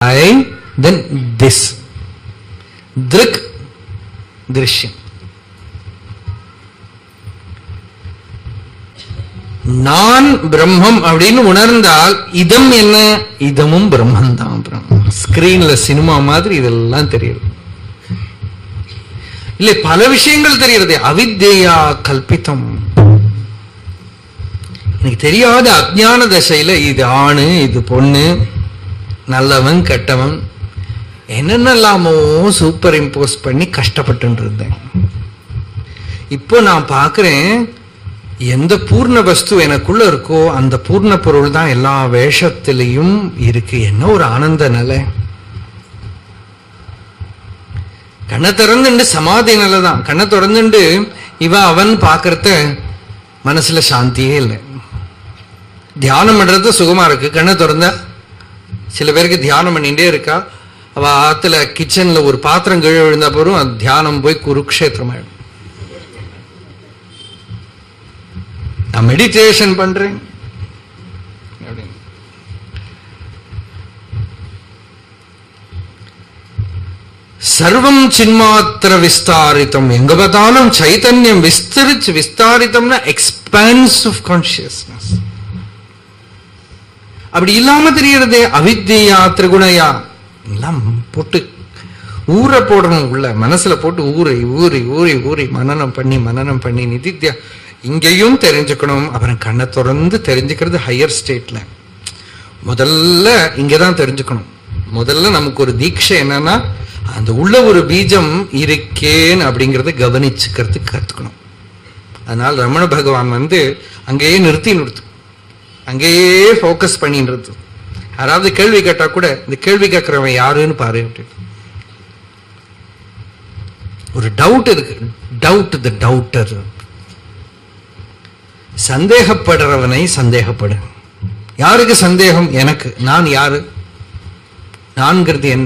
I then this திருக் திருஷ்யம் நான் பிரம்மம் அப்படின்னு உணர்ந்தால் இதம் என்ன இதமும் பிரம்மன் தான் பிரம்மம் ஸ்கிரீன்ல சினிமா மாதிரி இதெல்லாம் தெரியுது இல்ல பல விஷயங்கள் தெரியுது அவித்யா கல்பித்தம் எனக்கு தெரியாத அஜ்ஞான தசையில இது ஆணு இது பொண்ணு நல்லவன் கெட்டவன் என்னென்னலாமோ சூப்பர் இம்போஸ் பண்ணி கஷ்டப்பட்டு இருந்தேன் இப்போ நான் பார்க்கிறேன் எந்த பூர்ண வஸ்து எனக்குள்ள இருக்கோ அந்த பூர்ண பொருள் தான் எல்லா வேஷத்திலையும் இருக்கு என்ன ஒரு ஆனந்த நிலை கண்ணை திறந்துண்டு சமாதி நிலை தான் கண்ணை திறந்துண்டு இவ அவன் பார்க்கறத மனசுல சாந்தியே இல்லை தியானம் பண்றது சுகமா இருக்கு கண்ணை திறந்தா சில பேருக்கு தியானம் பண்ணிட்டே இருக்கா அவ ஆத்துல கிச்சன்ல ஒரு பாத்திரம் கீழே விழுந்தா போறோம் அது தியானம் போய் குருக்ஷேத்திரமாயிடும் நான் மெடிடேஷன் பண்றேன் அப்படின்னு. சர்வம் சின்மாத்திர விஸ்தாரித்தம் எங்க பார்த்தாலும் சைத்தன்யம் விஸ்தரிச்சு விஸ்தாரித்தம்னா எக்ஸ்பான்ஸ் ஆஃப் கான்சியஸ்னஸ் அப்படி இல்லாம தெரியறதே அவித்யா திரிகுணையா எல்லாம் போட்டு ஊற போடணும் உள்ள மனசுல போட்டு ஊறி ஊறி ஊறி ஊறி மனனம் பண்ணி மனனம் பண்ணி நிதித்யா இங்கேயும் தெரிஞ்சுக்கணும் அப்புறம் கண்ணை திறந்து தெரிஞ்சுக்கிறது ஹையர் ஸ்டேட்ல முதல்ல இங்கதான் தெரிஞ்சுக்கணும் முதல்ல நமக்கு ஒரு தீட்சை என்னன்னா அந்த உள்ள ஒரு பீஜம் இருக்கேன் அப்படிங்கறத கவனிச்சுக்கிறதுக்கு கத்துக்கணும் அதனால ரமண பகவான் வந்து அங்கேயே நிறுத்தி நிறுத்து அங்கேயே ஃபோக்கஸ் பண்ணின்றது யாராவது கேள்வி கேட்டா கூட இந்த கேள்வி கேட்கிறவன் யாருன்னு பாரு அப்படின்னு ஒரு டவுட் இருக்கு டவுட் த டவுட்டர் சந்தேகப்படுறவனை சந்தேகப்படு யாருக்கு சந்தேகம் எனக்கு நான் யாரு நான்கிறது என்ன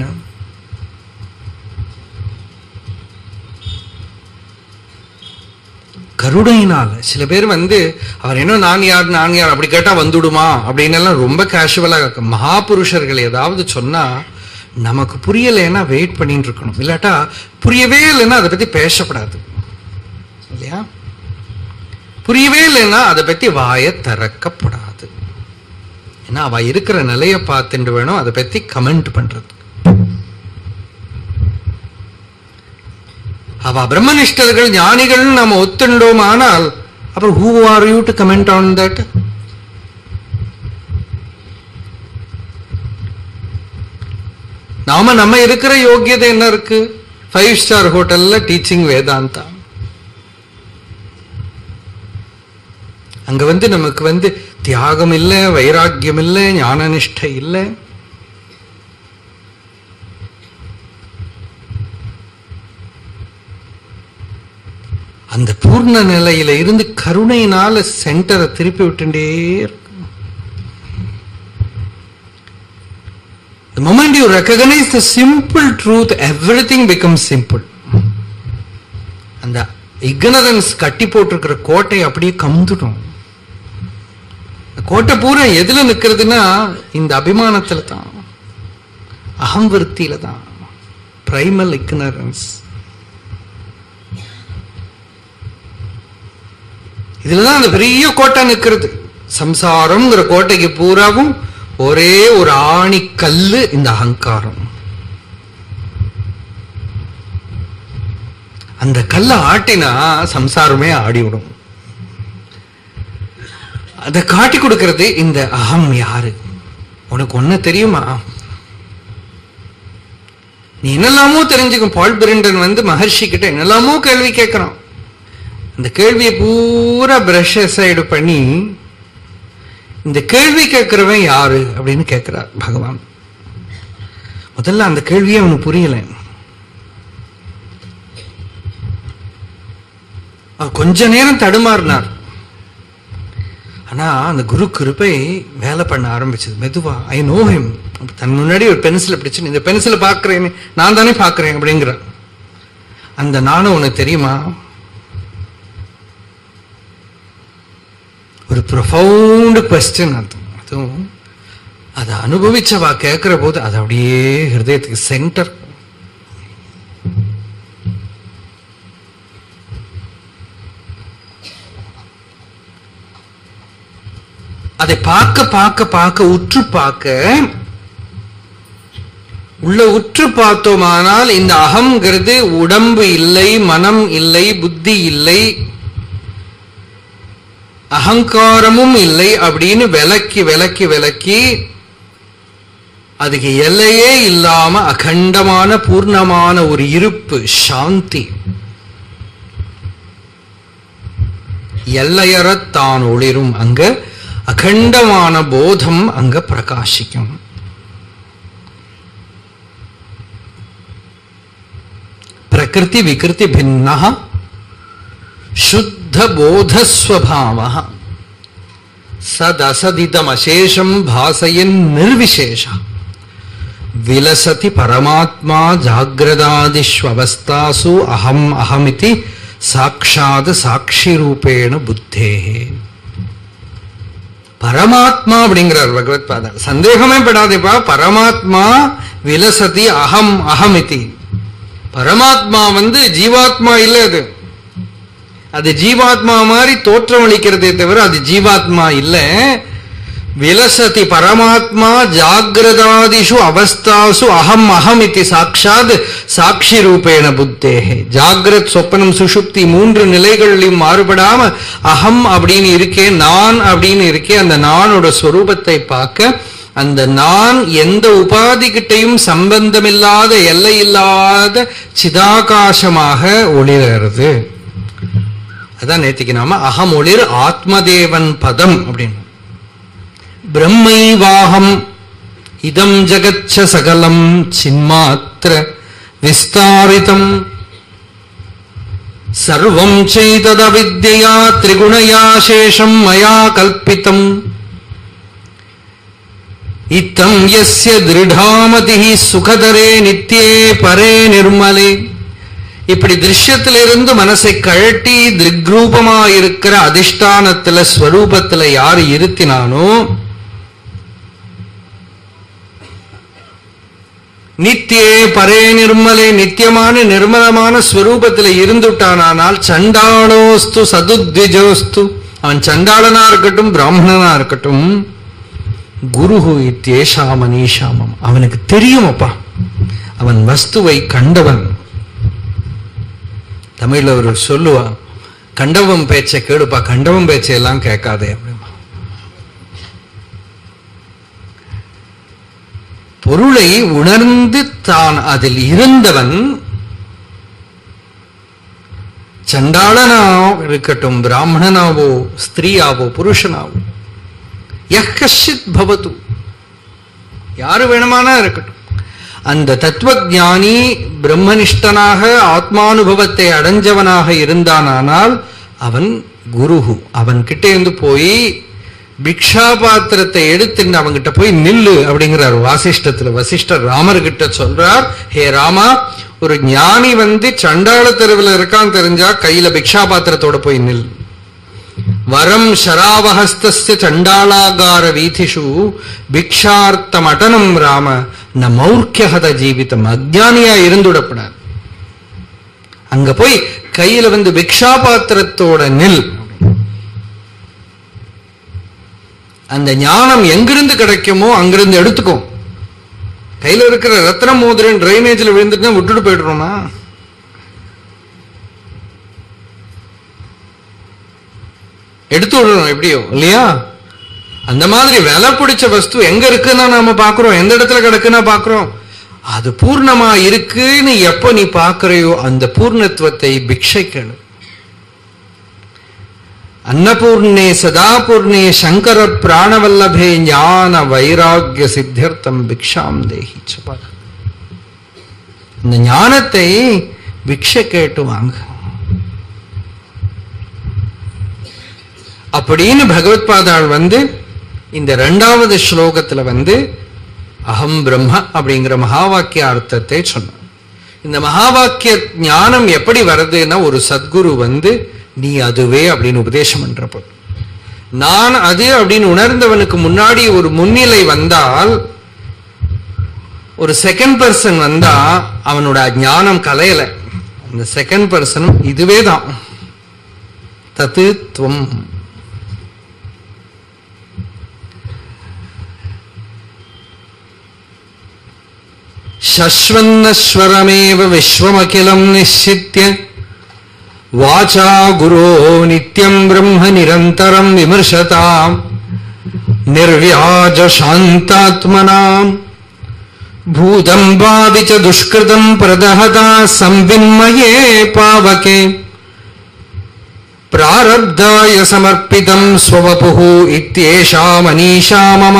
கருணையினால சில பேர் வந்து அவர் என்ன நான் யார் நான் யார் அப்படி கேட்டா வந்துடுமா அப்படின்னு எல்லாம் ரொம்ப கேஷுவலா மகாபுருஷர்கள் ஏதாவது சொன்னா நமக்கு புரியலைன்னா வெயிட் பண்ணிட்டு இருக்கணும் இல்லாட்டா புரியவே இல்லைன்னா அதை பத்தி பேசப்படாது இல்லையா புரியவே இல்லைன்னா அதை பத்தி வாயை திறக்கப்படாது ஏன்னா அவ இருக்கிற நிலையை பார்த்துட்டு வேணும் அதை பத்தி கமெண்ட் பண்றது அவ பிரம்மனிஷ்டர்கள் ஞானிகள் நாம ஒத்துண்டோம் ஆனால் அப்புறம் who are you to comment on that நாம நம்ம இருக்கிற யோக்கியதை என்ன இருக்கு ஃபைவ் ஸ்டார் ஹோட்டல்ல டீச்சிங் வேதாந்தா அங்க வந்து நமக்கு வந்து தியாகம் இல்லை வைராக்கியம் இல்லை ஞான நிஷ்டை இல்லை அந்த பூர்ண நிலையில இருந்து கருணையினால சென்டரை திருப்பி விட்டுட்டே இருக்கு The moment you recognize the simple truth, everything becomes simple. அந்த ignorance கட்டி போட்டிருக்கிற கோட்டை அப்படியே கமுந்துடும் இந்த கோட்டை பூரா எதுல நிக்கிறதுன்னா இந்த அபிமானத்துல தான் அகம் விருத்தியில தான் பிரைமல் ignorance இதுலதான் அந்த பெரிய கோட்டை நிக்கிறது சம்சாரம்ங்கிற கோட்டைக்கு பூராவும் ஒரே ஒரு ஆணி கல்லு இந்த அகங்காரம் அந்த கல்லை ஆட்டினா சம்சாரமே ஆடிவிடும் அதை காட்டி கொடுக்கிறது இந்த அகம் யாரு உனக்கு ஒண்ணு தெரியுமா நீ என்னெல்லாமோ தெரிஞ்சுக்கும் பால் பிரிண்டன் வந்து மகர்ஷி கிட்ட என்னெல்லாமோ கேள்வி கேட்கிறான் இந்த கேள்வியை பூரா பிரஷ் சைடு பண்ணி இந்த கேள்வி கேட்கிறவன் யாரு அப்படின்னு கேட்கிறார் பகவான் முதல்ல அந்த கேள்வியே அவனுக்கு புரியல அவர் கொஞ்ச நேரம் தடுமாறினார் ஆனா அந்த குரு கிருப்பை வேலை பண்ண ஆரம்பிச்சது மெதுவா ஐ நோ ஹிம் தன் முன்னாடி ஒரு பென்சிலை பிடிச்சு இந்த பென்சிலை பார்க்கிறேன் நான் தானே பார்க்கிறேன் அப்படிங்கிற அந்த நானும் உனக்கு தெரியுமா ஒரு ப்ரொஃபவுண்ட் கொஸ்டின் அது அதுவும் அதை அனுபவிச்சவா கேட்கிற போது அது அப்படியே ஹிருதயத்துக்கு சென்டர் அதை பார்க்க பார்க்க பார்க்க உற்று பார்க்க உள்ள உற்று பார்த்தோமானால் இந்த அகங்கிறது உடம்பு இல்லை மனம் இல்லை புத்தி இல்லை அகங்காரமும் இல்லை அப்படின்னு விலக்கி விலக்கி விலக்கி அதுக்கு எல்லையே இல்லாம அகண்டமான பூர்ணமான ஒரு இருப்பு சாந்தி எல்லையறத் தான் ஒளிரும் அங்க அகண்டமான போதம் அங்க பிரகாசிக்கும் பிரகிருதி விகிருதி பின்ன சுத்த போதஸ்வபாவ சதசதிதமசேஷம் பாசயன் நிர்விசேஷ விலசதி பரமாத்மா ஜாகிரதாதிஷ்வவஸ்தாசு அகம் அகமிதி சாட்சாத் சாட்சி ரூபேண புத்தே பரமாத்மா அப்படிங்கிறார் பகவத் பாதர் சந்தேகமே படாதேப்பா பரமாத்மா விலசதி அகம் அகமிதி பரமாத்மா வந்து ஜீவாத்மா இல்லை அது அது ஜீவாத்மா மாதிரி தோற்றம் அளிக்கிறதே தவிர அது ஜீவாத்மா இல்லை விலசதி பரமாத்மா ஜாகிரதாதிஷு அவஸ்தாசு அகம் அகம் இது சாட்சாத் சாட்சி ரூபேண புத்தேகே ஜாகிரத் சொப்பனம் சுஷுப்தி மூன்று நிலைகளிலும் மாறுபடாம அகம் அப்படின்னு இருக்கேன் நான் அப்படின்னு இருக்கேன் அந்த நானோட ஸ்வரூபத்தை பார்க்க அந்த நான் எந்த உபாதி கிட்டையும் சம்பந்தமில்லாத எல்லையில்லாத சிதாகாசமாக ஒளிர்கிறது அதான் நேத்திக்கு நாம அகம் ஒளிர் ஆத்மதேவன் பதம் அப்படின்னு பிரம்மைவாகம் இதம் ஜகச்ச சகலம் சின்மாத்திர விஸ்தாரிதம் சர்வம் செய்ததவித்யா திரிகுணயா சேஷம் மயா கல்பிதம் இத்தம் யஸ்ய திருடாமதி சுகதரே நித்யே பரே நிர்மலே இப்படி திருஷ்யத்திலிருந்து மனசை கழட்டி திருக்ரூபமா இருக்கிற அதிஷ்டானத்துல ஸ்வரூபத்துல யாரு இருத்தினானோ நித்தியே பரே நிர்மலே நித்தியமான நிர்மலமான ஸ்வரூபத்துல இருந்துட்டானால் சண்டாளோஸ்து சதுத்விஜோஸ்து அவன் சண்டாளனா இருக்கட்டும் பிராமணனா இருக்கட்டும் குருஹு இத்தேஷா மனிஷாமம் அவனுக்கு தெரியும் அப்பா அவன் வஸ்துவை கண்டவன் தமிழ்ல ஒரு சொல்லுவா கண்டவம் பேச்சை கேளுப்பா கண்டவம் பேச்சையெல்லாம் கேட்காதே அப்படிமா பொருளை உணர்ந்து தான் அதில் இருந்தவன் சண்டாளனா இருக்கட்டும் பிராமணனாவோ ஸ்திரீயாவோ புருஷனாவோ யக்கஷித் பவத்து யாரு வேணுமானா இருக்கட்டும் அந்த தத்துவஞானி பிரம்மனிஷ்டனாக ஆத்மானுபவத்தை அடைஞ்சவனாக இருந்தானால் அவன் குருஹு அவன் கிட்டே இருந்து போய் பிக்ஷா பாத்திரத்தை எடுத்து அவன்கிட்ட போய் நில்லு அப்படிங்கிறார் வாசிஷ்டத்துல வசிஷ்டர் ராமர் கிட்ட சொல்றார் ஹே ராமா ஒரு ஞானி வந்து சண்டாள தெருவில் இருக்கான்னு தெரிஞ்சா கையில பிக்ஷா பாத்திரத்தோட போய் நில் வரம் ஷராவஹஸ்தஸ்ய சண்டாளாகார வீதிஷு பிக்ஷார்த்தம் அடனம் ராம ந மௌர்க்கியகத ஜீவிதம் அஜானியா இருந்துடப்படாது அங்க போய் கையில வந்து பிக்ஷா பாத்திரத்தோட நில் அந்த ஞானம் எங்கிருந்து கிடைக்குமோ அங்கிருந்து எடுத்துக்கோ கையில இருக்கிற ரத்ன மோதிரன் டிரைனேஜ்ல விழுந்துட்டு விட்டுட்டு போயிடுறோமா எடுத்து விடுறோம் எப்படியோ இல்லையா அந்த மாதிரி விலை பிடிச்ச வஸ்து எங்க இருக்குன்னா நாம பாக்குறோம் எந்த இடத்துல கிடக்குன்னா பாக்குறோம் அது பூர்ணமா இருக்குன்னு எப்ப நீ பாக்குறையோ அந்த பூர்ணத்துவத்தை பிக்ஷை கேளு அன்னபூர்ணே சதாபூர்ணே சங்கர பிராணவல்லபே ஞான வைராகிய சித்தியர்த்தம் பிக்ஷாம் தேஹி சுபார் இந்த ஞானத்தை பிக்ஷை கேட்டு வாங்க அப்படின்னு பகவத் பாதாள் வந்து இந்த ரெண்டாவது ஸ்லோகத்துல வந்து அகம் பிரம்ம அப்படிங்கிற மகா வாக்கிய அர்த்தத்தை சொன்னார் இந்த மகா வாக்கிய ஞானம் எப்படி வருதுன்னா ஒரு சத்குரு வந்து நீ அதுவே அப்படின்னு உபதேசம் பண்றப்போ நான் அது அப்படின்னு உணர்ந்தவனுக்கு முன்னாடி ஒரு முன்னிலை வந்தால் ஒரு செகண்ட் பர்சன் வந்தா அவனோட ஞானம் கலையல அந்த செகண்ட் பர்சனும் இதுவே தான் தத்துவம் शश्वन्नश्वरमेव विश्वमखिलम् निश्चित्य वाचा गुरो नित्यम् ब्रह्म निरन्तरम् विमर्शताम् निर्व्याजशान्तात्मनाम् भूतम् वादि च दुष्कृतम् प्रदहता संविन्मये पावके प्रारब्धाय समर्पितम् स्ववपुः इत्येषा मनीषा मम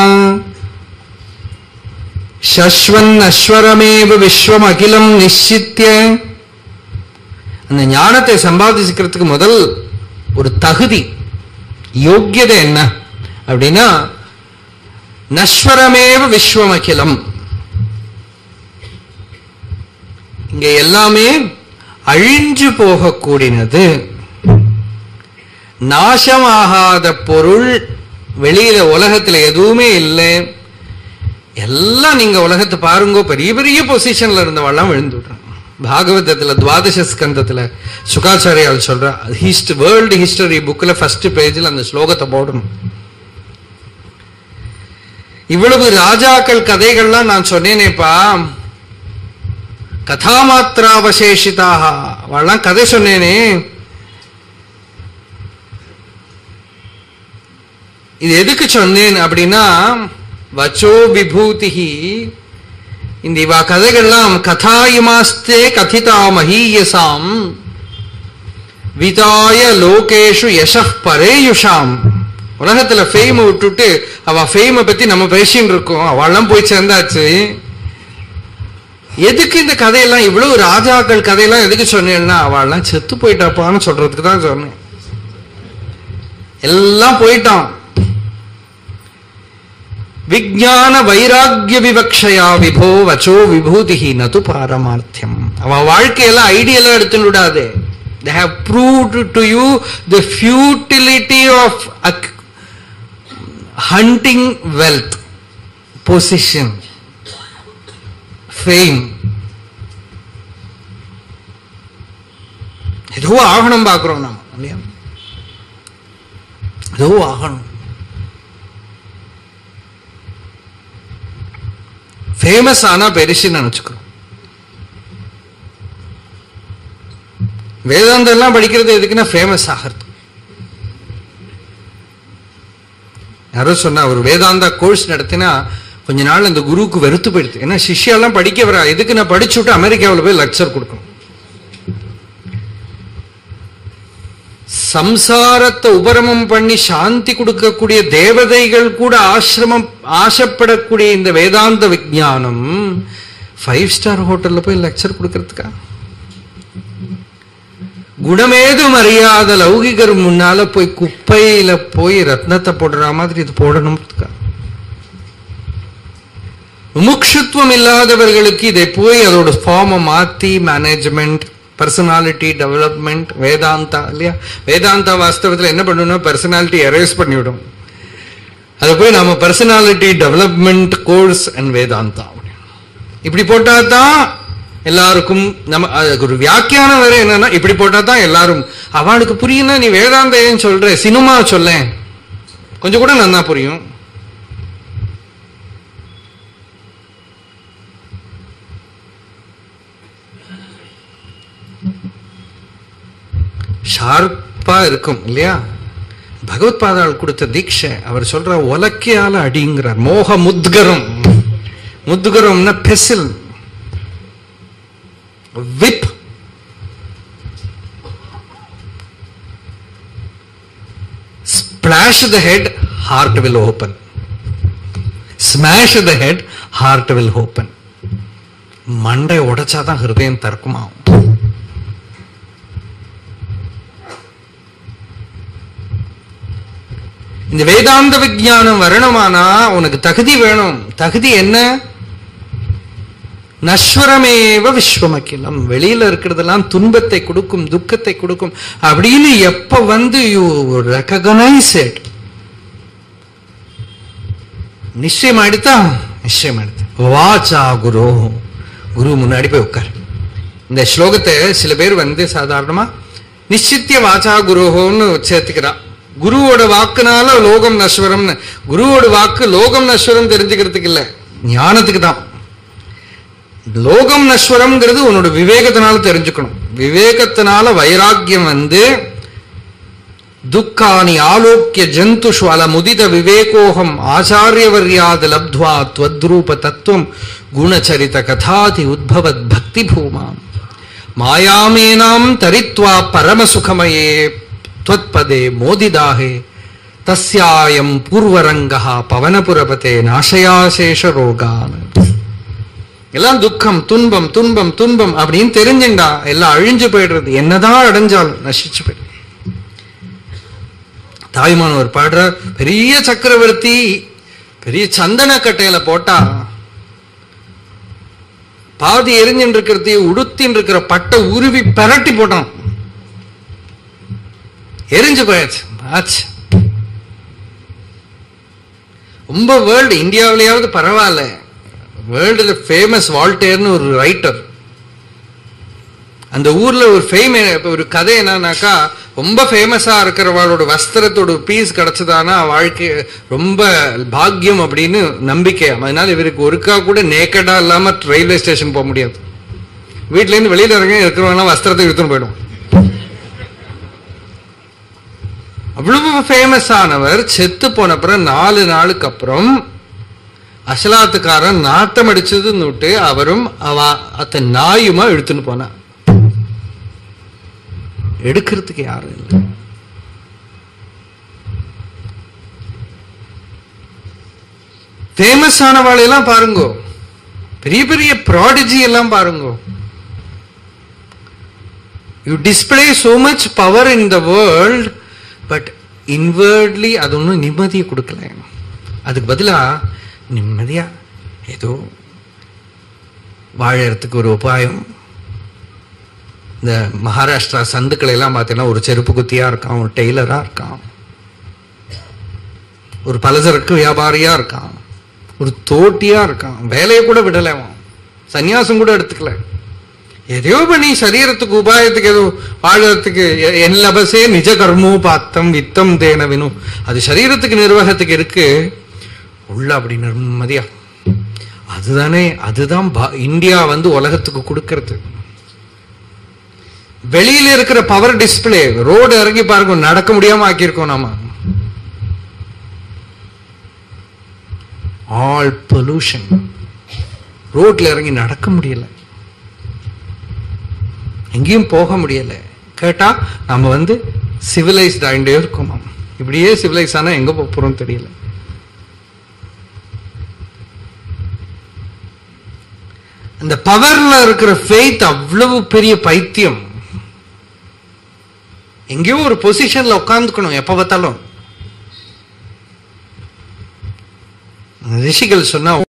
சஸ்வன் அஸ்வரமேவ விஸ்வம் அகிலம் நிச்சித்திய அந்த ஞானத்தை சம்பாதிச்சுக்கிறதுக்கு முதல் ஒரு தகுதி யோக்கியதை என்ன அப்படின்னா நஸ்வரமேவ விஸ்வம் அகிலம் இங்க எல்லாமே அழிஞ்சு போகக்கூடியது நாசமாகாத பொருள் வெளியில உலகத்துல எதுவுமே இல்லை எல்லாம் நீங்க உலகத்தை பாருங்க பெரிய பெரிய பொசிஷன்ல இருந்தவெல்லாம் விழுந்து விடுறாங்க பாகவதத்துல துவாதச ஸ்கந்தத்துல சுகாச்சாரியால் சொல்ற ஹிஸ்ட் வேர்ல்டு ஹிஸ்டரி புக்ல ஃபர்ஸ்ட் பேஜில் அந்த ஸ்லோகத்தை போடணும் இவ்வளவு ராஜாக்கள் கதைகள்லாம் நான் சொன்னேனேப்பா கதாமாத்திராவசேஷிதாக அவெல்லாம் கதை சொன்னேனே இது எதுக்கு சொன்னேன் அப்படின்னா வச்சோ விபூதிஹி இந்த இவா கதைகள்லாம் கதாயுமாஸ்தே கதிதா மகீயசாம் விதாய லோகேஷு யச பரேயுஷாம் உலகத்துல ஃபெய்மை விட்டுட்டு அவ ஃபெய்மை பத்தி நம்ம பேசின்னு இருக்கோம் அவெல்லாம் போய் சேர்ந்தாச்சு எதுக்கு இந்த கதையெல்லாம் இவ்வளவு ராஜாக்கள் கதையெல்லாம் எதுக்கு சொன்னேன்னா அவள்லாம் செத்து போயிட்டாப்பான்னு சொல்றதுக்கு தான் சொன்னேன் எல்லாம் போயிட்டான் விஜான வைராகிய விவக்ஷயா விபோ வச்சோ விபூதி நது பாரமார்த்தியம் அவன் வாழ்க்கையெல்லாம் ஐடியெல்லாம் எடுத்துன்னு விடாதே they have proved to you the futility of ac- hunting wealth position fame ஏதோ ஆகணும் பார்க்கிறோம் நாம இல்லையா ஏதோ ஆகணும் ஃபேமஸ் ஆனா பெருசுன்னு நினைச்சுக்கிறோம் வேதாந்தம் எல்லாம் படிக்கிறது எதுக்குன்னா ஃபேமஸ் ஆகிறது யாரோ சொன்னா ஒரு வேதாந்தா கோர்ஸ் நடத்தினா கொஞ்ச நாள் அந்த குருவுக்கு வெறுத்து போயிடுது ஏன்னா சிஷ்யெல்லாம் படிக்க வரா எதுக்கு நான் படிச்சு விட்டு அமெரிக்காவில் போய் லெக்சர் கொடுக்கணும் சம்சாரத்தை உபரமம் பண்ணி சாந்தி கொடுக்கக்கூடிய தேவதைகள் கூட ஆசிரமம் ஆசைப்படக்கூடிய இந்த வேதாந்த விஜானம் ஃபைவ் ஸ்டார் ஹோட்டல்ல போய் லெக்சர் கொடுக்கறதுக்கா குணமேதும் அறியாத லௌகிகர் முன்னால போய் குப்பையில போய் ரத்னத்தை போடுற மாதிரி இது போடணும்க்கா முமுட்சுத்துவம் இல்லாதவர்களுக்கு இதை போய் அதோட ஃபார்மை மாத்தி மேனேஜ்மெண்ட் பர்சனாலிட்டி டெவலப்மெண்ட் வேதாந்தா இல்லையா வேதாந்தா வாஸ்தவத்தில் என்ன பண்ணணும்னா பர்சனாலிட்டி எரேஸ் பண்ணிவிடும் அதை போய் நம்ம personality development course and Vedanta இப்படி போட்டா தான் எல்லாருக்கும் நம்ம அதுக்கு ஒரு வியாக்கியானம் வேற என்னன்னா இப்படி போட்டா தான் எல்லாரும் அவளுக்கு புரியும்னா நீ வேதாந்த ஏன் சொல்ற சினிமா சொல்ல கொஞ்சம் கூட நல்லா புரியும் ஷார்ப்பா இருக்கும் இல்லையா பகவத் பாதாள் கொடுத்த தீட்சை அவர் சொல்ற உலக்கையால அடிங்கிறார் மோக முத்கரம் முத்கரம்னா pestle whip splash the head heart will open smash the head heart will open மண்டை உடைச்சாதான் ஹிருதயம் தர்க்கமாகும் இந்த வேதாந்த விஜானம் வரணுமானா உனக்கு தகுதி வேணும் தகுதி என்ன நஸ்வரமேவ விஸ்வமக்கிலம் வெளியில இருக்கிறதெல்லாம் துன்பத்தை கொடுக்கும் துக்கத்தை கொடுக்கும் அப்படின்னு எப்ப வந்து யூ ரெக்கக்னைஸ் இட் நிச்சயம் ஆயிடுத்தா நிச்சயம் ஆயிடுத்து வாச்சா குரு குரு முன்னாடி போய் உட்காரு இந்த ஸ்லோகத்தை சில பேர் வந்து சாதாரணமா நிச்சித்திய வாச்சா குருஹோன்னு சேர்த்துக்கிறா குருவோட வாக்குனால லோகம் நஸ்வரம்னு குருவோட வாக்கு லோகம் நஸ்வரம் தெரிஞ்சுக்கிறதுக்கு இல்ல ஞானத்துக்கு தான் லோகம் நஸ்வரம்ங்கிறது உன்னோட விவேகத்தினால தெரிஞ்சுக்கணும் விவேகத்தினால வைராக்கியம் வந்து துக்கானி ஆலோக்கிய ஜந்துஷு அலமுதித விவேகோகம் ஆச்சாரியவர்யாத் லப்த்வா त्वद्रूप தத்துவம் குணச்சரித கதாதி உத்பவத் பக்தி பூமாம் மாயாமேனாம் தரித்வா பரமசுகமயே त्वत्पदे மோதிதாகே தஸ்யாயம் பூர்வரங்கா பவனபுரபதே நாசயாசேஷ ரோகான் எல்லாம் துக்கம் துன்பம் துன்பம் துன்பம் அப்படின்னு தெரிஞ்சுண்டா எல்லாம் அழிஞ்சு போயிடுறது என்னதான் அடைஞ்சாலும் நசிச்சு போயிடு தாய்மானவர் பாடுற பெரிய சக்கரவர்த்தி பெரிய சந்தன கட்டையில போட்டா பாதி எரிஞ்சின்னு இருக்கிறதையும் உடுத்தின்னு இருக்கிற பட்டை உருவி பெரட்டி போட்டான் எரிஞ்சு போயாச்சு ஆச்சு ரொம்ப வேர்ல்டு இந்தியாவிலேயாவது பரவாயில்ல வேர்ல்டுல ஃபேமஸ் வால்டேர்னு ஒரு ரைட்டர் அந்த ஊர்ல ஒரு ஃபேம் ஒரு கதை என்னன்னாக்கா ரொம்ப ஃபேமஸா இருக்கிறவளோட வஸ்திரத்தோட பீஸ் கிடைச்சதானா வாழ்க்கை ரொம்ப பாக்கியம் அப்படின்னு நம்பிக்கை அதனால இவருக்கு ஒருக்கா கூட நேக்கடா இல்லாம ரயில்வே ஸ்டேஷன் போக முடியாது வீட்ல இருந்து வெளியில இறங்க இருக்கிறவங்க வஸ்திரத்தை எடுத்துன்னு போயிடும் அவ்வளவு ஃபேமஸ் ஆனவர் செத்து போன அப்புறம் நாலு நாளுக்கு அப்புறம் அசலாத்துக்காரன் நாட்டம் அடிச்சதுன்னு விட்டு அவரும் அவ அத்த நாயுமா எடுத்துன்னு போனா எடுக்கிறதுக்கு யாரும் இல்லை ஃபேமஸ் ஆனவாளையெல்லாம் பாருங்க பெரிய பெரிய ப்ராடஜி எல்லாம் பாருங்க you display so much power in the world but inwardly அது ஒன்றும் நிம்மதியை கொடுக்கல அதுக்கு பதிலா நிம்மதியா ஏதோ வாழறதுக்கு ஒரு உபாயம் இந்த மகாராஷ்டிரா சந்துக்களை எல்லாம் பார்த்தீங்கன்னா ஒரு செருப்பு குத்தியா இருக்கான் ஒரு டெய்லரா இருக்கான் ஒரு பலசரக்கு வியாபாரியா இருக்கான் ஒரு தோட்டியா இருக்கான் வேலையை கூட விடல அவன் சந்நியாசம் கூட எடுத்துக்கல எதையோ பண்ணி சரீரத்துக்கு உபாயத்துக்கு ஏதோ வாழறதுக்கு எ- என் லபசே நிஜ கர்மோ பாத்தம் வித்தம் தேன வினு அது சரீரத்துக்கு நிர்வாகத்துக்கு இருக்கு உள்ள அப்படி நிம்மதியா அதுதானே அதுதான் பா- இந்தியா வந்து உலகத்துக்கு கொடுக்கறது வெளியில இருக்கிற பவர் டிஸ்பிளே ரோடு இறங்கி பாருங்க நடக்க முடியாம ஆக்கியிருக்கோம் நாம ஆல் பொல்யூஷன் ரோட்ல இறங்கி நடக்க முடியல எங்கேயும் போக முடியல கேட்டா நம்ம வந்து சிவிலைஸ்ட் ஆகிட்டே இருக்கோம் நாம. இப்படியே சிவிலைஸ் ஆனா எங்க போக போறோம் தெரியல அந்த பவர்ல இருக்கிற ஃபெய்த் அவ்வளவு பெரிய பைத்தியம் எங்கேயோ ஒரு பொசிஷன்ல உட்காந்துக்கணும் எப்ப பார்த்தாலும் ரிஷிகள் சொன்னா